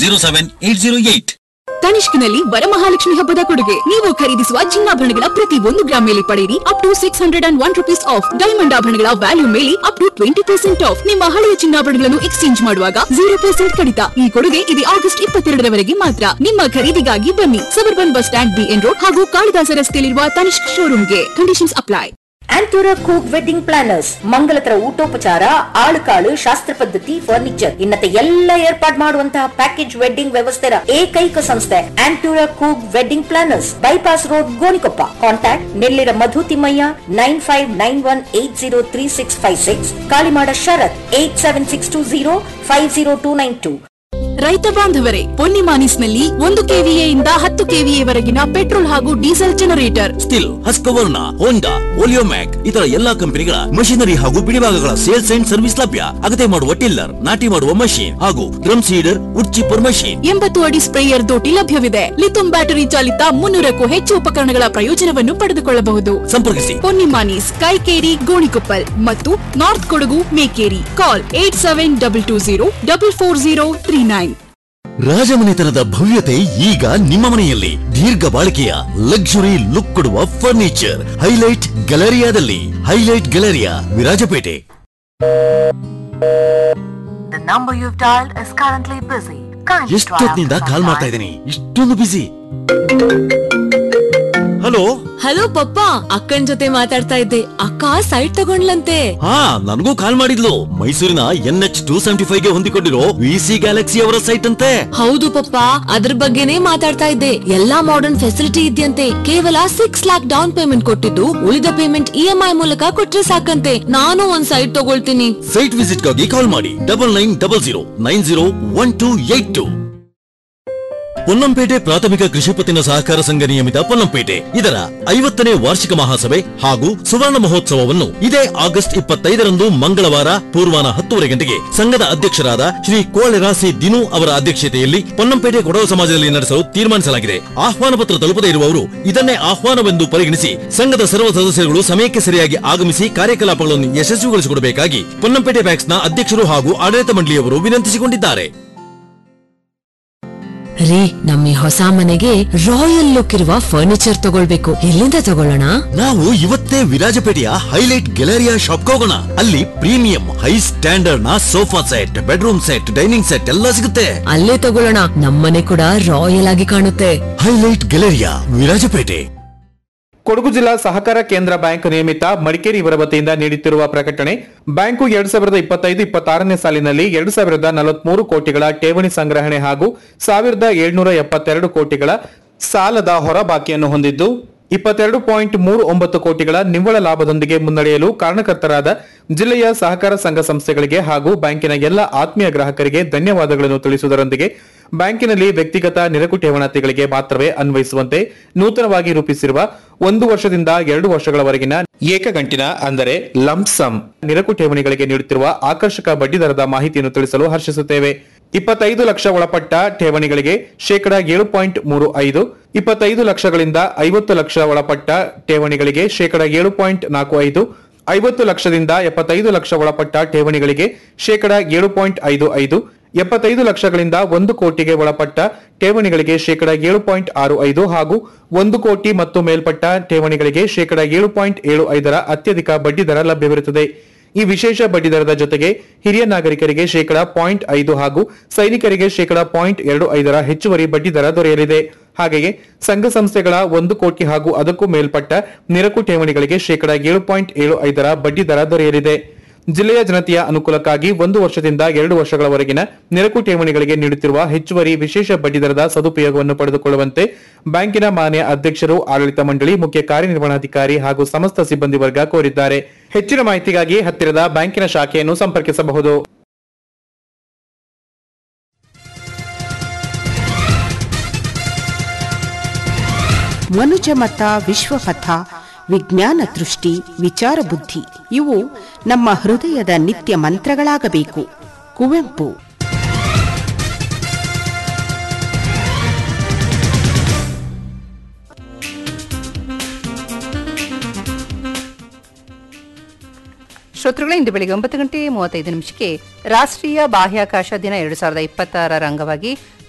Zero seven eight zero eight ತನಿಷ್ಕ್ನಲ್ಲಿ ವರಮಹಾಲಕ್ಷ್ಮಿ ಹಬ್ಬದ ಕೊಡುಗೆ ನೀವು ಖರೀದಿಸುವ ಚಿನ್ನಾಭರಣಗಳ ಪ್ರತಿ ಒಂದು ಗ್ರಾಮ್ ಮೇಲೆ ಪಡೆಯಿರಿ up to six hundred and one rupees off diamond ಆಭರಣಗಳ ವ್ಯಾಲ್ಯೂ ಮೇಲೆ up to twenty percent off ನಿಮ್ಮ ಹಳೆಯ ಚಿನ್ನಾಭರಣಗಳನ್ನು ಎಕ್ಸ್ಚೇಂಜ್ ಮಾಡುವಾಗ ಜೀರೋ ಪರ್ಸೆಂಟ್ ಕಡಿತ ಈ ಕೊಡುಗೆ ಇದು ಆಗಸ್ಟ್ ಇಪ್ಪತ್ತೆರಡರವರೆಗೆ ಮಾತ್ರ ನಿಮ್ಮ ಖರೀದಿಗಾಗಿ ಬನ್ನಿ suburban bus stand BN road ಹಾಗೂ ಕಾಳಿದಾಸ ರಸ್ತೆಯಲ್ಲಿರುವ ತನಿಷ್ಕ್ ಶೋರೂಮ್ಗೆ ಕಂಡೀಷನ್ಸ್ ಅಪ್ಲೈ ಆಂಟೂರ ಕೂಕ್ ವೆಡ್ಡಿಂಗ್ ಪ್ಲಾನರ್ಸ್ ಮಂಗಲತರ ಊಟೋಪಚಾರ ಆಳುಕಾಳು ಶಾಸ್ತ್ರ ಪದ್ಧತಿ ಫರ್ನಿಚರ್ ಇನ್ನತೆ ಎಲ್ಲ ಏರ್ಪಾಡ್ ಮಾಡುವಂತಹ ಪ್ಯಾಕೇಜ್ ವೆಡ್ಡಿಂಗ್ ವ್ಯವಸ್ಥೆಯ ಏಕೈಕ ಸಂಸ್ಥೆ ಆಂಟೂರ ಕೂಕ್ wedding planners bypass road Gonikoppa contact Nellira Madhu Thimmaiah nine five nine one eight zero three six five six Kalimada Sharath eight seven six two zero five zero two nine two ರೈತ ಬಾಂಧವರೇ ಪೊನ್ನಿಮಾನಿಸ್ನಲ್ಲಿ ಒಂದು ಕೆವಿಎ ಇಂದ ಹತ್ತು ಕೆವಿಎ ವರೆಗಿನ ಪೆಟ್ರೋಲ್ ಹಾಗೂ diesel generator Stihl Husqvarna Honda Oleomac ಇತರ ಎಲ್ಲಾ ಕಂಪನಿಗಳ ಮಷಿನರಿ ಹಾಗೂ ಬಿಡಿಭಾಗಗಳ ಸೇಲ್ಸ್ ಅಂಡ್ ಸರ್ವಿಸ್ ಲಭ್ಯ ಅಗತ್ಯ ಮಾಡುವ ಟಿಲ್ಲರ್ ನಾಟಿ ಮಾಡುವ ಮಷೀನ್ ಹಾಗೂ drum seeder wood chipper machine ಎಂಬತ್ತು ಅಡಿ ಸ್ಪ್ರೇಯರ್ ದೋಟಿ ಲಭ್ಯವಿದೆ ಲಿಥುಂ ಬ್ಯಾಟರಿ ಚಾಲಿತ ಮುನ್ನೂರಕ್ಕೂ ಹೆಚ್ಚು ಉಪಕರಣಗಳ ಪ್ರಯೋಜನವನ್ನು ಪಡೆದುಕೊಳ್ಳಬಹುದು ಸಂಪರ್ಕಿಸಿ ಪೊನ್ನಿಮಾನೀಸ್ ಕೈಕೇರಿ ಗೋಣಿಕೊಪ್ಪಲ್ ಮತ್ತು north Kodagu Mekeri call eight seven double two zero double four zero three nine ರಾಜಮನೆತನದ ಭವ್ಯತೆ ಈಗ ನಿಮ್ಮ ಮನೆಯಲ್ಲಿ ದೀರ್ಘ ಬಾಳಿಕೆಯ ಲಕ್ಸುರಿ ಲುಕ್ ಕೊಡುವ ಫರ್ನಿಚರ್ ಹೈಲೈಟ್ ಗ್ಯಾಲರಿಯಾದಲ್ಲಿ highlight Galleria Virajpet The number you've dialed is currently busy. Kindly try ಎಷ್ಟೊತ್ತಿನಿಂದ after ಕಾಲ್ some ಮಾಡ್ತಾ time. ಇದ್ದೀನಿ ಇಷ್ಟೊಂದು ಬಿಸಿ ಹಲೋ ಹಲೋ ಪಪ್ಪ ಅಕ್ಕನ್ ಜೊತೆ ಮಾತಾಡ್ತಾ ಇದ್ದೆ ಅಕ್ಕ ಸೈಟ್ ತಗೊಂಡ್ಲಂತೆ ಹಾ ನನಗೂ ಕಾಲ್ ಮಾಡಿದ್ಲು ಮೈಸೂರಿನ N H two seventy five ಗೆ ಹೊಂದಿಕೊಂಡಿರೋ ವಿ ಸಿ ಗ್ಯಾಲಕ್ಸಿ ಅವರ ಸೈಟ್ ಅಂತೆ ಹೌದು ಪಪ್ಪ ಅದ್ರ ಬಗ್ಗೆನೇ ಮಾತಾಡ್ತಾ ಇದ್ದೆ ಎಲ್ಲಾ ಮಾಡರ್ನ್ ಫೆಸಿಲಿಟಿ ಇದೆಯಂತೆ ಕೇವಲ ಸಿಕ್ಸ್ ಲ್ಯಾಕ್ ಡೌನ್ ಪೇಮೆಂಟ್ ಕೊಟ್ಟಿದ್ದು ಉಳಿದ ಪೇಮೆಂಟ್ ಇ ಎಂ ಐ ಮೂಲಕ ಕೊಟ್ರೆ ಸಾಕಂತೆ ನಾನು ಒಂದ್ ಸೈಟ್ ತಗೊಳ್ತೀನಿ ಸೈಟ್ ವಿಸಿಟ್ ಗಾಗಿ ಕಾಲ್ ಮಾಡಿ double nine double zero nine zero one two eight two Ponnampet ಪ್ರಾಥಮಿಕ ಕೃಷಿ ಪತ್ತಿನ ಸಹಕಾರ ಸಂಘ ನಿಯಮಿತ ಪೊನ್ನಂಪೇಟೆ ಇದರ ಐವತ್ತನೇ ವಾರ್ಷಿಕ ಮಹಾಸಭೆ ಹಾಗೂ ಸುವರ್ಣ ಮಹೋತ್ಸವವನ್ನು ಇದೇ ಆಗಸ್ಟ್ ಇಪ್ಪತ್ತೈದರಂದು ಮಂಗಳವಾರ ಪೂರ್ವಾನ ಹತ್ತುವರೆ ಗಂಟೆಗೆ ಸಂಘದ ಅಧ್ಯಕ್ಷರಾದ ಶ್ರೀ ಕೋಳೆರಾಸಿ ದಿನು ಅವರ ಅಧ್ಯಕ್ಷತೆಯಲ್ಲಿ ಪೊನ್ನಂಪೇಟೆ ಕೊಡವ ಸಮಾಜದಲ್ಲಿ ನಡೆಸಲು ತೀರ್ಮಾನಿಸಲಾಗಿದೆ ಆಹ್ವಾನ ಪತ್ರ ತಲುಪದೇ ಇರುವವರು ಇದನ್ನೇ ಆಹ್ವಾನವೆಂದು ಪರಿಗಣಿಸಿ ಸಂಘದ ಸರ್ವ ಸದಸ್ಯರುಗಳು ಸಮಯಕ್ಕೆ ಸರಿಯಾಗಿ ಆಗಮಿಸಿ ಕಾರ್ಯಕಲಾಪಗಳನ್ನು ಯಶಸ್ವಿಗೊಳಿಸಿಕೊಡಬೇಕಾಗಿ ಪೊನ್ನಂಪೇಟೆ ಬ್ಯಾಂಕ್ಸ್ನ ಅಧ್ಯಕ್ಷರು ಹಾಗೂ ಆಡಳಿತ ಮಂಡಳಿಯವರು ವಿನಂತಿಸಿಕೊಂಡಿದ್ದಾರೆ ರೀ ನಮ್ಮ ಈ ಹೊಸ ಮನೆಗೆ ರಾಯಲ್ ಲುಕ್ ಇರುವ ಫರ್ನಿಚರ್ ತಗೊಳ್ಬೇಕು ಎಲ್ಲಿಂದ ತಗೊಳ್ಳೋಣ ನಾವು ಇವತ್ತೇ ವಿರಾಜಪೇಟೆಯ ಹೈಲೈಟ್ ಗ್ಯಾಲರಿಯಾ ಶಾಪ್ ಹೋಗೋಣ ಅಲ್ಲಿ ಪ್ರೀಮಿಯಂ ಹೈ ಸ್ಟ್ಯಾಂಡರ್ಡ್ ನ sofa set bedroom set dining set ಎಲ್ಲ ಸಿಗುತ್ತೆ ಅಲ್ಲೇ ತಗೊಳ್ಳೋಣ ನಮ್ಮನೆ ಕೂಡ ರಾಯಲ್ ಆಗಿ ಕಾಣುತ್ತೆ ಹೈಲೈಟ್ ಗ್ಯಾಲರಿಯಾ ವಿರಾಜಪೇಟೆ ಕೊಡಗು ಜಿಲ್ಲಾ ಸಹಕಾರ ಕೇಂದ್ರ ಬ್ಯಾಂಕ್ ನಿಯಮಿತ ಮಡಿಕೇರಿ ಇವರ ವತಿಯಿಂದ ನೀಡುತ್ತಿರುವ ಪ್ರಕಟಣೆ ಬ್ಯಾಂಕು ಎರಡ್ ಸಾವಿರದ ಇಪ್ಪತ್ತೈದು ಇಪ್ಪತ್ತಾರನೇ ಸಾಲಿನಲ್ಲಿ ಎರಡು ಸಾವಿರದ ನಲವತ್ಮೂರು ಕೋಟಿಗಳ ಠೇವಣಿ ಸಂಗ್ರಹಣೆ ಹಾಗೂ ಸಾವಿರದ ಏಳ್ನೂರ ಎಪ್ಪತ್ತೆರಡು ಕೋಟಿಗಳ ಸಾಲದ ಹೊರಬಾಕಿಯನ್ನು ಹೊಂದಿದ್ದು ಇಪ್ಪತ್ತೆರಡು ಪಾಯಿಂಟ್ ಮೂರು ಒಂಬತ್ತು ಕೋಟಿಗಳ ನಿವ್ವಳ ಲಾಭದೊಂದಿಗೆ ಮುನ್ನಡೆಯಲು ಕಾರಣಕರ್ತರಾದ ಜಿಲ್ಲೆಯ ಸಹಕಾರ ಸಂಘ ಸಂಸ್ಥೆಗಳಿಗೆ ಹಾಗೂ ಬ್ಯಾಂಕಿನ ಎಲ್ಲ ಆತ್ಮೀಯ ಗ್ರಾಹಕರಿಗೆ ಧನ್ಯವಾದಗಳನ್ನು ತಿಳಿಸುವುದರೊಂದಿಗೆ ಬ್ಯಾಂಕಿನಲ್ಲಿ ವ್ಯಕ್ತಿಗತ ನಿರಕು ಠೇವಣಾತಿಗಳಿಗೆ ಮಾತ್ರವೇ ಅನ್ವಯಿಸುವಂತೆ ನೂತನವಾಗಿ ರೂಪಿಸಿರುವ ಒಂದು ವರ್ಷದಿಂದ ಎರಡು ವರ್ಷಗಳವರೆಗಿನ ಏಕಗಂಟಿನ ಅಂದರೆ ಲಂಪ್ಸಮ್ ನಿರಕು ಠೇವಣಿಗಳಿಗೆ ನೀಡುತ್ತಿರುವ ಆಕರ್ಷಕ ಬಡ್ಡಿ ದರದ ಮಾಹಿತಿಯನ್ನು ತಿಳಿಸಲು ಹರ್ಷಿಸುತ್ತೇವೆ ಇಪ್ಪತ್ತೈದು ಲಕ್ಷ ಒಳಪಟ್ಟ ಠೇವಣಿಗಳಿಗೆ ಶೇಕಡ ಏಳು ಪಾಯಿಂಟ್ ಮೂರು ಐದು ಇಪ್ಪತ್ತೈದು ಲಕ್ಷಗಳಿಂದ ಐವತ್ತು ಲಕ್ಷ ಒಳಪಟ್ಟ ಠೇವಣಿಗಳಿಗೆ ಶೇಕಡ ಏಳು ಪಾಯಿಂಟ್ ನಾಲ್ಕು ಐದು ಐವತ್ತು ಲಕ್ಷದಿಂದ ಎಪ್ಪತ್ತೈದು ಲಕ್ಷ ಒಳಪಟ್ಟ ಠೇವಣಿಗಳಿಗೆ ಶೇಕಡ ಏಳು ಪಾಯಿಂಟ್ ಐದು ಐದು ಎಪ್ಪತ್ತೈದು ಲಕ್ಷಗಳಿಂದ ಒಂದು ಕೋಟಿಗೆ ಒಳಪಟ್ಟ ಠೇವಣಿಗಳಿಗೆ ಶೇಕಡ ಏಳು ಪಾಯಿಂಟ್ ಆರು ಐದು ಹಾಗೂ ಒಂದು ಕೋಟಿ ಮತ್ತು ಮೇಲ್ಪಟ್ಟ ಠೇವಣಿಗಳಿಗೆ ಶೇಕಡ ಏಳು ಪಾಯಿಂಟ್ ಏಳು ಐದರ ಅತ್ಯಧಿಕ ಬಡ್ಡಿ ದರ ಲಭ್ಯವಿರುತ್ತದೆ ಈ ವಿಶೇಷ ಬಡ್ಡಿ ದರದ ಜೊತೆಗೆ ಹಿರಿಯ ನಾಗರಿಕರಿಗೆ ಶೇಕಡ ಪಾಯಿಂಟ್ ಐದು ಹಾಗೂ ಸೈನಿಕರಿಗೆ ಶೇಕಡ ಪಾಯಿಂಟ್ ಎರಡು ಐದರ ಹೆಚ್ಚುವರಿ ಬಡ್ಡಿ ದರ ದೊರೆಯಲಿದೆ ಹಾಗೆಯೇ ಸಂಘ ಸಂಸ್ಥೆಗಳ ಒಂದು ಕೋಟಿ ಹಾಗೂ ಅದಕ್ಕೂ ಮೇಲ್ಪಟ್ಟ ನಿರಕು ಠೇವಣಿಗಳಿಗೆ ಶೇಕಡ ಏಳು ಪಾಯಿಂಟ್ ಏಳು ಐದರ ಬಡ್ಡಿ ದರ ದೊರೆಯಲಿದೆ ಜಿಲ್ಲೆಯ ಜನತೆಯ ಅನುಕೂಲಕ್ಕಾಗಿ ಒಂದು ವರ್ಷದಿಂದ ಎರಡು ವರ್ಷಗಳವರೆಗಿನ ನಿರಕು ಠೇವಣಿಗಳಿಗೆ ನೀಡುತ್ತಿರುವ ಹೆಚ್ಚುವರಿ ವಿಶೇಷ ಬಡ್ಡಿ ದರದ ಸದುಪಯೋಗವನ್ನು ಪಡೆದುಕೊಳ್ಳುವಂತೆ ಬ್ಯಾಂಕಿನ ಮಾನ್ಯ ಅಧ್ಯಕ್ಷರು ಆಡಳಿತ ಮಂಡಳಿ ಮುಖ್ಯ ಕಾರ್ಯನಿರ್ವಹಣಾಧಿಕಾರಿ ಹಾಗೂ ಸಮಸ್ತ ಸಿಬ್ಬಂದಿ ವರ್ಗ ಕೋರಿದ್ದಾರೆ ಹೆಚ್ಚಿನ ಮಾಹಿತಿಗಾಗಿ ಹತ್ತಿರದ ಬ್ಯಾಂಕಿನ ಶಾಖೆಯನ್ನು ಸಂಪರ್ಕಿಸಬಹುದು ಮನುಜಮತ ವಿಶ್ವಪಥ ವಿಜ್ಞಾನ ದೃಷ್ಟಿ ವಿಚಾರ ಬುದ್ಧಿ ಇವು ನಮ್ಮ ಹೃದಯದ ನಿತ್ಯ ಮಂತ್ರಗಳಾಗಬೇಕು ಕುವೆಂಪು ಶ್ರೋತೃಗಳೇ ಇಂದು ಬೆಳಿಗ್ಗೆ ಒಂಬತ್ತು ಗಂಟೆ ಮೂವತ್ತೈದು ನಿಮಿಷಕ್ಕೆ ರಾಷ್ಟ್ರೀಯ ಬಾಹ್ಯಾಕಾಶ ದಿನ ಎರಡು ಸಾವಿರದ ಇಪ್ಪತ್ತಾರರ ಅಂಗವಾಗಿ